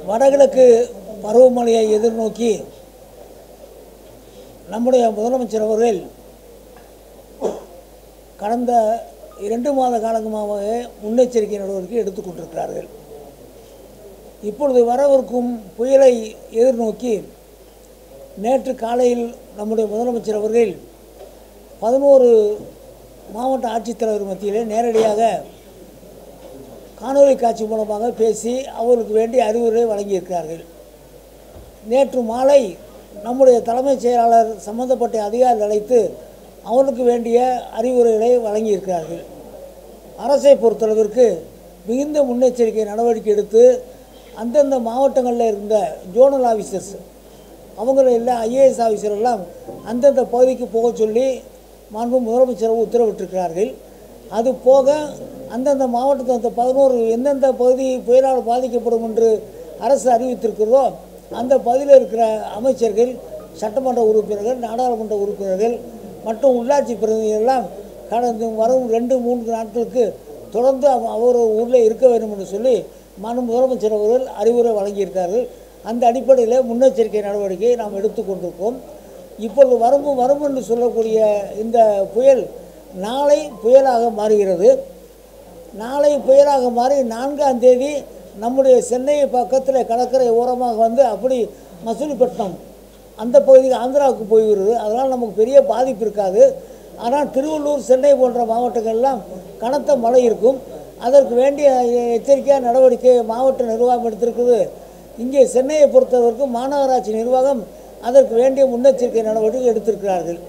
வடகிழக்கு பருவமழையை எதிர்நோக்கி நம்முடைய முதலமைச்சர் அவர்கள் கடந்த இரண்டு மாத காலமாகவே முன்னெச்சரிக்கை நடவடிக்கை எடுத்துக்கொண்டிருக்கிறார்கள் இப்பொழுது வரவிருக்கும் புயலை எதிர்நோக்கி நேற்று காலையில் நம்முடைய முதலமைச்சர் அவர்கள் பதினோரு மாவட்ட ஆட்சித்தலைவர் மத்தியிலே நேரடியாக காணொலி காட்சி மூலமாக பேசி அவருக்கு வேண்டிய அறிவுரை வழங்கியிருக்கிறார்கள் நேற்று மாலை நம்முடைய தலைமைச் செயலாளர் சம்பந்தப்பட்ட அதிகாரிகள் அழைத்து அவருக்கு வேண்டிய அறிவுரைகளை வழங்கியிருக்கிறார்கள் அரசை பொறுத்தளவிற்கு மிகுந்த முன்னெச்சரிக்கை நடவடிக்கை எடுத்து அந்தந்த மாவட்டங்களில் இருந்த ஜோனல் ஆஃபீஸர்ஸ் அவங்கள எல்லாம் ஐஏஎஸ் ஆஃபீஸர் எல்லாம் அந்தந்த பகுதிக்கு போக சொல்லி மாண்பு முதலமைச்சர் உத்தரவிட்டிருக்கிறார்கள் அது போக அந்தந்த மாவட்டத்தில் அந்த பதினோரு எந்தெந்த பகுதி புயலால் பாதிக்கப்படும் என்று அரசு அறிவித்திருக்கிறதோ அந்த பகுதியில் இருக்கிற அமைச்சர்கள் சட்டமன்ற உறுப்பினர்கள் நாடாளுமன்ற உறுப்பினர்கள் மற்றும் உள்ளாட்சி பிரதிநிதிகள் எல்லாம் கடந்த வரும் ரெண்டு மூன்று நாட்களுக்கு தொடர்ந்து அவ- அவர் ஊரில் இருக்க வேண்டும் என்று சொல்லி மாண்பு முதலமைச்சர் அவர்கள் அறிவுரை வழங்கியிருக்கார்கள் அந்த அடிப்படையில் முன்னெச்சரிக்கை நடவடிக்கையை நாம் எடுத்துக்கொண்டிருக்கோம் இப்பொழுது வரும் வரும் என்று சொல்லக்கூடிய இந்த புயல் நாளை புயலாக மாறுகிறது நாளை புயலாக மாறி நான்காம் தேதி நம்முடைய சென்னை பக்கத்தில் கடற்கரை ஓரமாக வந்து அப்படி மசூலிப்பட்டினம் அந்த பகுதிக்கு ஆந்திராவுக்கு போய்விடுது அதனால் நமக்கு பெரிய பாதிப்பு இருக்காது ஆனால் திருவள்ளூர் சென்னை போன்ற மாவட்டங்கள்லாம் கனத்த மழை இருக்கும் அதற்கு வேண்டிய எச்சரிக்கையான நடவடிக்கை மாவட்ட நிர்வாகம் எடுத்திருக்குது இங்கே சென்னையை பொறுத்தவரைக்கும் மாநகராட்சி நிர்வாகம் அதற்கு வேண்டிய முன்னெச்சரிக்கை நடவடிக்கை எடுத்திருக்கிறார்கள்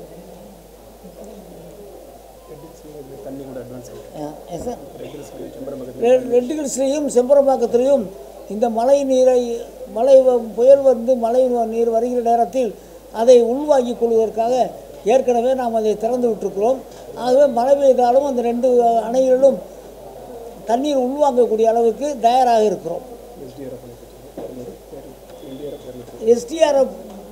தண்ணி கூட அட்வான்ஸ் எஸ் சார் செம்பரம்பகத்தில் ரெ- ரெண்டு கிருஷ்ணையும் செம்பரம்பாக்கத்திலையும் இந்த மழை நீரை மழை வ- புயல் வந்து மழை வ- நீர் வருகிற நேரத்தில் அதை உள்வாங்கிக் கொள்வதற்காக ஏற்கனவே நாம் அதை திறந்து விட்டிருக்கிறோம் ஆகவே மழை பெய்தாலும் அந்த ரெண்டு அணைகளிலும் தண்ணீர் உள்வாங்கக்கூடிய அளவுக்கு தயாராக இருக்கிறோம் எஸ்டிஆர்எஃப் என்டிஆர்எஃப் எஸ்டிஆர்எஃப்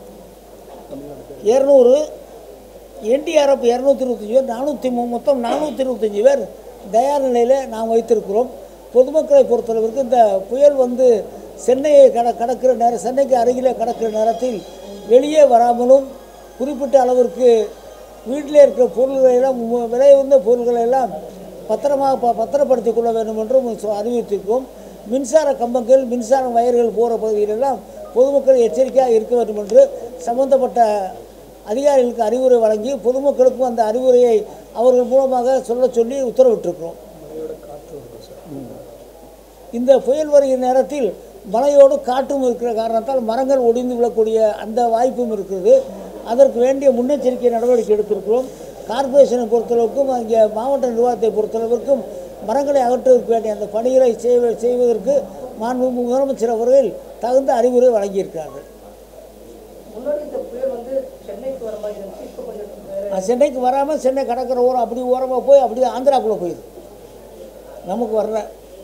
இரநூறு என்டிஆர்எஃப் இரநூத்தி இருபத்தஞ்சி பேர் நானூற்றி மொத்தம் நானூற்றி இருபத்தஞ்சி பேர் தயார் நிலையில் நாம் வைத்திருக்கிறோம் பொதுமக்களை பொறுத்தளவிற்கு இந்த புயல் வந்து சென்னையை கட கடக்கிற நேரம் சென்னைக்கு அருகிலே கடக்கிற நேரத்தில் வெளியே வராமலும் குறிப்பிட்ட அளவிற்கு வீட்டிலே இருக்கிற பொருள்களை எல்லாம் மு- விலை உயர்ந்த பொருள்களை எல்லாம் பத்திரமாக ப பத்திரப்படுத்திக் கொள்ள வேண்டும் என்றும் சொ- அறிவித்திருக்கிறோம் மின்சார கம்பங்கள் மின்சார வயர்கள் போகிற பகுதியிலெல்லாம் பொதுமக்கள் எச்சரிக்கையாக இருக்க வேண்டும் என்று சம்பந்தப்பட்ட அதிகாரிகளுக்கு அறிவுரை வழங்கி பொதுமக்களுக்கும் அந்த அறிவுரையை அவர்கள் மூலமாக சொல்ல சொல்லி உத்தரவிட்டிருக்கிறோம் இந்த புயல் வருகிற நேரத்தில் மழையோடு காற்றும் இருக்கிற காரணத்தால் மரங்கள் ஒடிந்து விழக்கூடிய அந்த வாய்ப்பும் இருக்கிறது அதற்கு வேண்டிய முன்னெச்சரிக்கை நடவடிக்கை எடுத்திருக்கிறோம் கார்ப்பரேஷனை பொறுத்தளவுக்கும் அங்கே மாவட்ட நிர்வாகத்தை பொறுத்தளவிற்கும் மரங்களை அகற்றுவதற்கு வேண்டிய அந்த பணிகளை செய்வ செய்வதற்கு மாண்பு முதலமைச்சர் அவர்கள் தகுந்த அறிவுரை வழங்கியிருக்கிறார்கள் முன்னாடி இந்த புயல் வந்து சென்னைக்கு வர மாதிரி இருந்துச்சு இப்போ கொஞ்சம் வேற அது சென்னைக்கு வராமல் சென்னை கடற்கரை ஓரம் அப்படி ஓரமாக போய் அப்படியே ஆந்திராக்குள்ளே போயிடுது நமக்கு வரல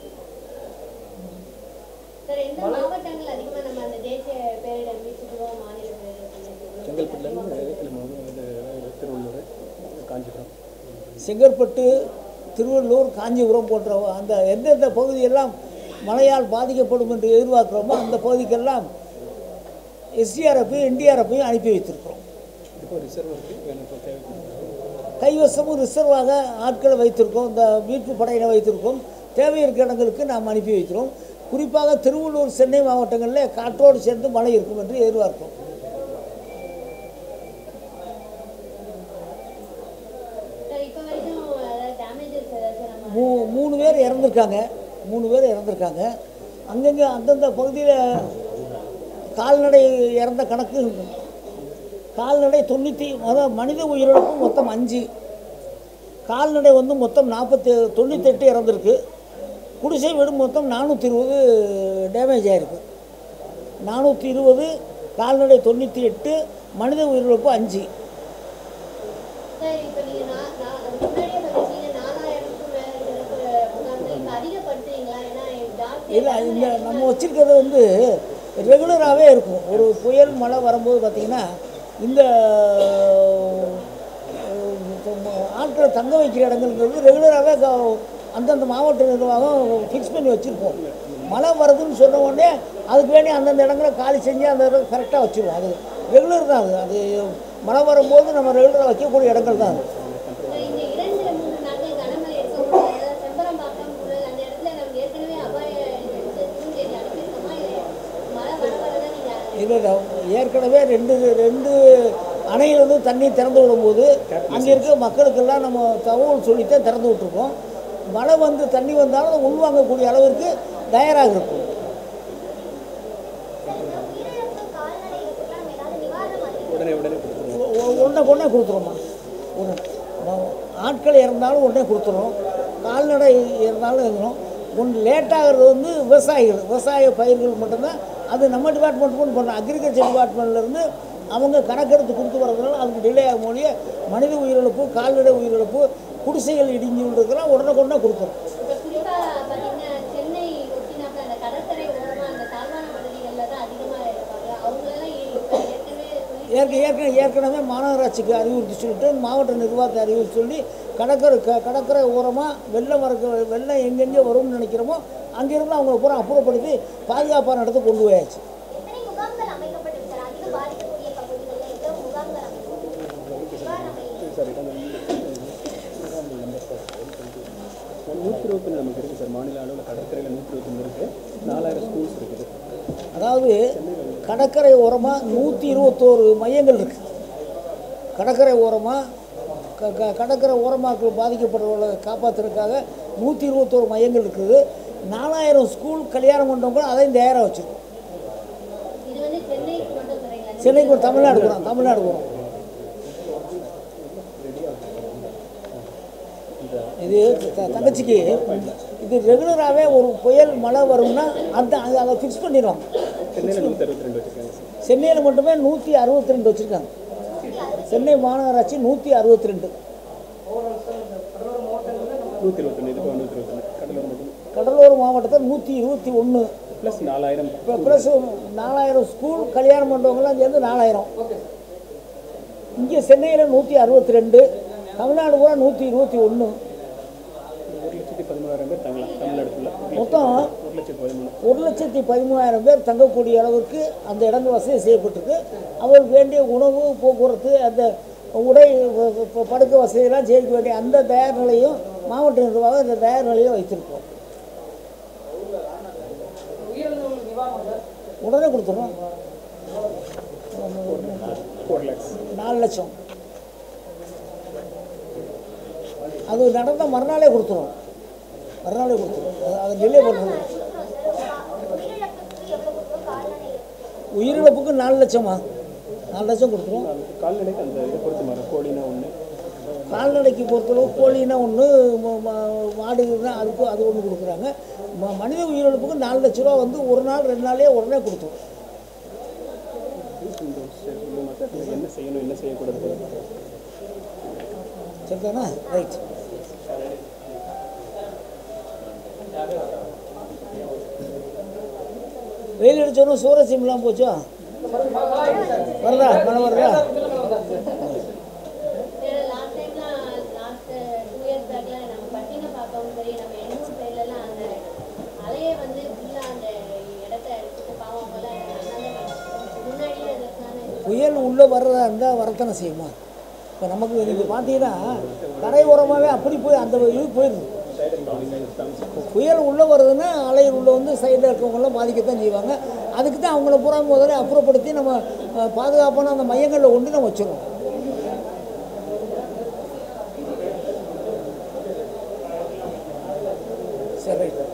சார் எந்த மாவட்டங்கள் அதிகமா நம்ம அந்த தேசிய பேரிடர் மீட்புக்குழு மாநில பேரிடர் மீட்புக்குழு செங்கல்பட்டுலேருந்து திருவள்ளூர் காஞ்சிபுரம் செங்கற்பட்டு திருவள்ளூர் காஞ்சிபுரம் போன்ற அந்த எந்தெந்த பகுதியெல்லாம் மழையால் பாதிக்கப்படும் என்று எதிர்பார்க்கிறோமோ அந்த பகுதிக்கெல்லாம் எஸ்டிஆர்எஃப்பையும் என்டிஆர்எஃப்பையும் அனுப்பி வைத்திருக்கிறோம் இப்போ ரிசர்வ் இருக்குது எனக்கு தேவை கைவசமும் ரிசர்வாக ஆட்களை வைத்திருக்கோம் இந்த மீட்பு படையினை வைத்திருக்கோம் தேவை இருக்கிற இடங்களுக்கு நாம் அனுப்பி வைக்கிறோம் குறிப்பாக திருவள்ளூர் சென்னை மாவட்டங்களில் காற்றோடு சேர்ந்து மழை இருக்கும் என்று எதிர்பார்க்கிறோம் சார் இப்போ வரைக்கும் அதாவது டேமேஜஸ் ஏதாச்சும் நம்ம மூ மூணு பேர் இறந்துருக்காங்க மூணு பேர் இறந்துருக்காங்க அங்கங்கே அந்தந்த பகுதியில் கால்நடை இறந்த கணக்கு இருக்கும் கால்நடை தொண்ணூற்றி அதாவது மனித உயிரிழப்பு மொத்தம் அஞ்சு கால்நடை வந்து மொத்தம் நாற்பத்தி தொண்ணூத்தெட்டு இறந்துருக்கு குடிசை வீடு மொத்தம் நானூற்றி இருபது டேமேஜ் ஆகிருக்கு நானூற்றி இருபது கால்நடை தொண்ணூற்றி எட்டு மனித உயிரிழப்பு அஞ்சு சார் இப்போ நீங்க நான் நான் அதுக்கு முன்னாடியே சொல்லிருக்கீங்க நாலாயிரத்துக்கும் மேல இறப்பு முகாம்கள் இப்போ அதிகப்படுத்துறீங்களா ஏன்னா ஜாஸ்தி இல்லை இந்த நம்ம வச்சுருக்கிறது வந்து ரெகுலராகவே இருக்கும் ஒரு புயல் மழை வரும்போது பார்த்திங்கன்னா இந்த அஹ், ஆட்களை தங்க வைக்கிற இடங்கள்ங்கிறது ரெகுலராகவே அந்தந்த மாவட்ட நிர்வாகம் ஃபிக்ஸ் பண்ணி வச்சுருப்போம் மழை வருதுன்னு சொன்ன உடனே அதுக்கு வேண்டி அந்தந்த இடங்களை காலி செஞ்சு அந்த இடம் கரெக்டாக வச்சுருவோம் அது ரெகுலர் தான் அது அது மழை வரும்போது நம்ம ரெகுலராக வைக்கக்கூடிய இடங்கள் தான் அது சார், இந்த இரண்டு மூன்று நாட்கள் கனமழை இருக்கக்கூடிய அதாவது செம்பரம்பாக்கம் புழல் அந்த இடத்துல நம்ம ஏற்கனவே அபாய குறுஞ்செய்தி அனுப்பியிருக்கோமா இல்லை மழை வர வரதான் நீங்கள் இல்லை இல்லை ஏற்கனவே ரெண்டு ரெண்டு அணையிலிருந்து தண்ணி திறந்து விடும்போது அங்கே இருக்க மக்களுக்கெல்லாம் நம்ம தகவல் சொல்லித்தான் திறந்து விட்டுருக்கோம் மழை வந்து தண்ணி வந்தாலும் அதை உள்வாங்கக்கூடிய அளவிற்கு தயாராக இருக்கும் உடனே உடனே கொடுத்துருவோம் ஒ- ஒ- உடனே உடனே கொடுத்துருவோம்மா உடனே ம- ஆட்கள் இறந்தாலும் உடனே கொடுத்துருவோம் கால்நடை இறந்தாலும் இருக்கணும் ஒன்று லேட்டாகிறது வந்து விவசாயிகள் விவசாய பயிர்கள் மட்டும்தான் அது நம்ம டிபார்ட்மெண்ட் மட்டும் பண்ணுறோம் அக்ரிகல்ச்சர் டிபார்ட்மெண்ட்லேருந்து அவங்க கணக்கெடுத்து கொடுத்து வரதுனால அதுக்கு டிலே ஆகும் மொழிய மனித உயிரிழப்பு கால்நடை உயிரிழப்பு குடிசைகள் இடிஞ்சு விழுறதுக்கெல்லாம் உடனே உடனே கொடுத்துரும் இப்போ குறிப்பாக பார்த்தீங்கன்னா சென்னை ஒட்டினாப்புல அந்த கடற்கரை ஓரமாக அந்த தாழ்வான பகுதிகளில் தான் அதிகமாக இருப்பாங்க அவங்களெல்லாம் இப்போ ஏற்கனவே சொல்லி ஏற்க ஏற்கனவே ஏற்கனவே மாநகராட்சிக்கு அறிவுறுத்தி சொல்லிட்டு மாவட்ட நிர்வாகத்தை அறிவுறுத்தி சொல்லி கடற்கரை க கடற்கரை ஓரமாக வெள்ளம் வரக்க வெள்ளம் எங்கெங்கே வரும்னு நினைக்கிறோமோ அங்கேருந்து அவங்க பூரா அப்புறப்படுத்தி பாதுகாப்பான இடத்துக்கு கொண்டு போயாச்சு எத்தனை முகாம்கள் அமைக்கப்பட்டிருக்கு சார் அதிக பாதிக்கக்கூடிய பகுதிகளில் எவ்வளவு முகாம்கள் அமைக்கப்பட்டிருக்கு நிவாரண சார் இடம் நூற்றி இருபத்தொன்று நமக்கு இருக்குது சார் மாநில அளவில் கடற்கரையில் நூற்றி இருபத்தொன்று இருக்குது நாலாயிரம் ஸ்கூல்ஸ் இருக்குது அதாவது கடற்கரை ஓரமாக நூற்றி இருபத்தோரு மையங்கள் இருக்குது கடற்கரை ஓரமாக க க கடற்கரை ஓரமாக்கள் பாதிக்கப்படுறவங்களை காப்பாற்றுறதுக்காக நூற்றி இருபத்தோரு மையங்கள் இருக்குது நாலாயிரம் ஸ்கூல் கல்யாண மண்டபங்கள் அதையும் தயாராக வச்சுருக்கோம் இது வந்து சென்னைக்கு மட்டும் சொல்கிறீங்களா சென்னைக்கு ஒரு தமிழ்நாடு போகிறோம் தமிழ்நாடு போகிறோம் இது த- தங்கச்சிக்கு இது ரெகுலராகவே ஒரு புயல் மழை வரும்னா அந்த அது அதை ஃபிக்ஸ் பண்ணிடுவாங்க சென்னையில் நூற்றி அறுபத்தி ரெண்டு வச்சுருக்காங்க சார் சென்னையில் மட்டுமே நூற்றி அறுபத்தி ரெண்டு வச்சுருக்காங்க சென்னை மாநகராட்சி நூற்றி அறுபத்தி ரெண்டு நூற்றி இருபத்தொன்று இதுக்கு நூற்றி இருபத்தொன்று கடலூர் மட்டும் கடலூர் மாவட்டத்தில் நூற்றி இருபத்தி ஒன்று ப்ளஸ் நாலாயிரம் இப்போ ப்ளஸ் நாலாயிரம் ஸ்கூல் கல்யாண மண்டபங்கள்லாம் சேர்ந்து நாலாயிரம் இங்கே சென்னையில் நூற்றி அறுபத்தி ரெண்டு தமிழ்நாடு பூரா நூற்றி இருபத்தி ஒன்று ஒரு லட்சத்தி பதிமூணாயிரம் பேர் தங்கலாம் தமிழ்நாடு ஃபுல்லாக மொத்தம் ஒரு லட்சத்தி பதிமூணு ஒரு லட்சத்தி பதிமூணாயிரம் பேர் தங்கக்கூடிய அளவுக்கு அந்த இடங்கள் வசதி செய்யப்பட்டிருக்கு அவருக்கு வேண்டிய உணவு போக்குவரத்து அந்த உடை வ- வ- படுக்க வசதியெல்லாம் செய்ய வேண்டிய அந்த தயார் நிலையும் மாவட்ட நிர்வாகம் அந்த தயார் நிலையும் வைத்திருக்கோம் உயிரிழந்தவங்களுக்கு நிவாரணம் சார் உடனே கொடுத்துரும் ஃபோர் லேக்ஸ் நாலு லட்சம் அது நடந்த மறுநாளே கொடுத்துரும் மறுநாளே கொடுத்துரும் அது- அதை டிலே பண்ணுறது உயிரிழப்புக்கு எவ்வளவு கொடுக்கணும் கால்நடை உயிரிழப்புக்கு நாலு லட்சமா நாலு லட்சம் கொடுத்துரும் கால்நடைக்கு அந்த இதை பொறுத்து மாறும் கோழினா ஒன்று கால்நடைக்கு பொறுத்தளவு கோழின்னா ஒன்று மாடுனா அதுக்கு அது ஒன்று கொடுக்குறாங்க ம- மனித உயிரிழப்புக்கு நாலு லட்ச ரூபா வந்து ஒரு நாள் ரெண்டு நாளே உடனே கொடுத்துரும் என்ன செய்யணும் என்ன செய்யக்கூடாது சரிதானா ரைட் வெயில் அடிச்சோன்னு சூரசிம்லாம் போச்சோ வருதா மழை வருதா லாஸ்ட் டைம்லாம் லாஸ்ட் டூ இயர்ஸ் பேக்லாம் நம்ம பட்டினப்பாக்கம் சரி நம்ம எண்ணூர் சைட்லலாம் அந்த அலையே வந்து ஃபுல்லாக அந்த இடத்த அடிச்சுட்டு பாவம் போல முன்னாடியே அதற்கான புயல் உள்ளே வர்றதா இருந்தால் வரத்தனை செய்யுமா இப்போ நமக்கு நீங்கள் பார்த்தீங்கன்னா கரை ஓரமாகவே அப்படி போய் அந்த இது போயிடுது புயல் உள்ளே வருதுன்னா அலை உள்ளே வந்து சைடில் இருக்கவங்களாம் பாதிக்கத்தான் செய்வாங்க அதுக்கு தான் அவங்கள பூரா முதல்ல அப்புறப்படுத்தி நம்ம அஹ், பாதுகாப்பான அந்த மையங்களில் கொண்டு நம்ம வச்சிருவோம் சரி ரைட்